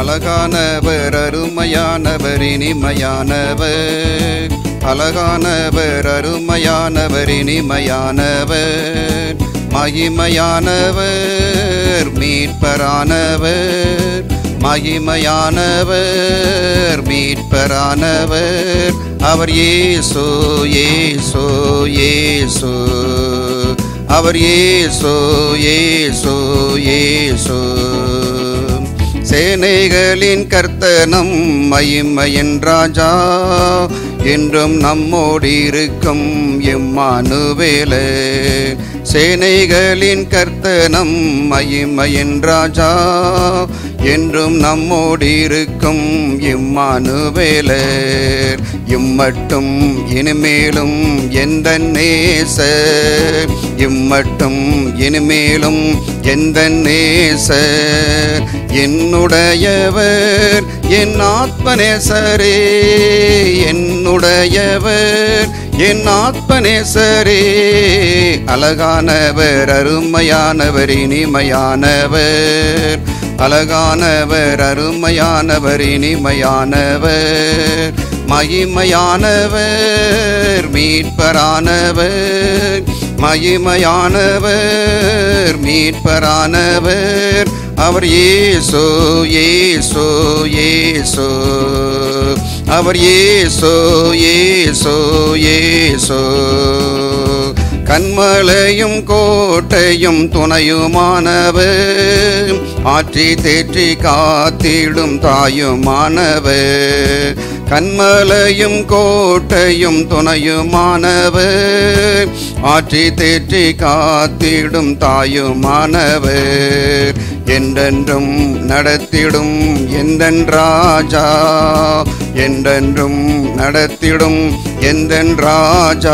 அழகானவர் அருமையானவர் இனிமையானவர் அழகானவர் அருமையானவர் இனிமையானவர் மகிமையானவர் மீட்பரானவர் மகிமையானவர் மீட்பரானவர் அவர் இயேசு இயேசு இயேசு அவர் இயேசு இயேசு இயேசு சேனைகளின் கர்த்தனம் மகிமையின் ராஜா என்றும் நம்மோடு இருக்கும் எம்மானுவேலே சேனைகளின் கர்த்தனம் மகிமையின் ராஜா என்றும் நம்மோடு இருக்கும் இம்மானுவேலர் இம்மட்டும் இனிமேலும் எந்த நேசர் இம்மட்டும் இனிமேலும் எந்த நேசர் என்னுடையவர் என் ஆத்மநேசரே என்னுடையவர் என் ஆத்மநேசரே அழகானவர் அருமையானவர் இனிமையானவர் அழகானவர் அருமையானவர் இனிமையானவர் மகிமையானவர் மீட்பரானவர் மகிமையானவர் மீட்பரானவர் அவர் இயேசு இயேசு இயேசு அவர் இயேசு இயேசு இயேசு கண்மலையும் கோட்டையும் துணையுமானவர் ஆற்றி தேற்றி காத்திடும் தாயுமானவர் கண்மலையும் கோட்டையும் துணையுமானவர் ஆற்றி தேற்றி காத்திடும் தாயுமானவர் என்றென்றும் நடத்திடும் எந்தன் ராஜா என்றென்றும் நடத்திடும் எந்தன் ராஜா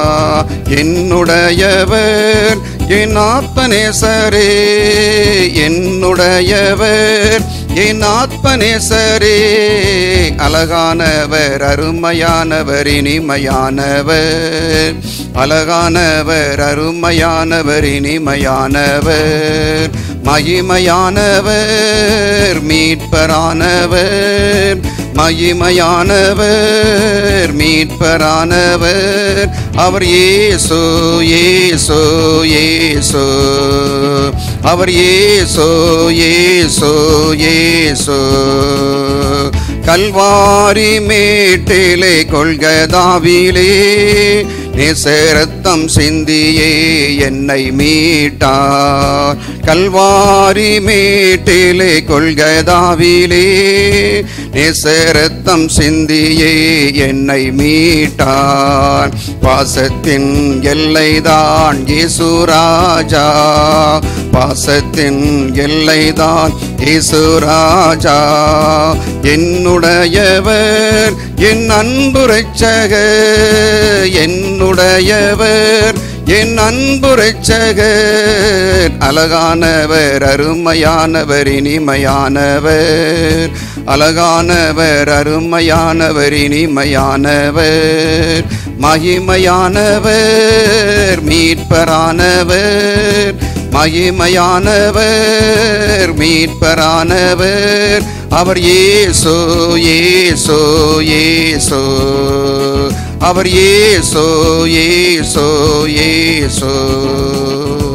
என்னுடையவர் என் ஆத்மநேசரே என்னுடையவர் என் ஆத்மநேசரே அழகானவர் அருமையானவர் இனிமையானவர் அழகானவர் அருமையானவர் இனிமையானவர் மகிமையானவர் மீட்பரானவர் மகிமையானவர் மீட்பரானவர் அவர் இயேசு இயேசு இயேசு அவர் இயேசு இயேசு இயேசு கல்வாரி மேட்டிலே கொள்கதாவிலே நேசரத்தம் சிந்தியே என்னை மீட்டார் கல்வாரி மேட்டிலே கொள்கதாவிலே நேசரத்தம் சிந்தியே என்னை மீட்டார் பாசத்தின் எல்லைதான் இயேசுராஜா பாசத்தின் எல்லைதான் இயேசுராஜா என்னுடையவர் என் அன்பு ரட்சகர் என்னுடையவர் என் அன்பு ரட்சகர் அழகானவர் அருமையானவர் இனிமையானவர் அழகானவர் அருமையானவர் இனிமையானவர் மகிமையானவர் மீட்பரானவர் மகிமையானவர் மீட்பரானவர் அவர் இயேசு இயேசு இயேசு அவர் இயேசு இயேசு இயேசு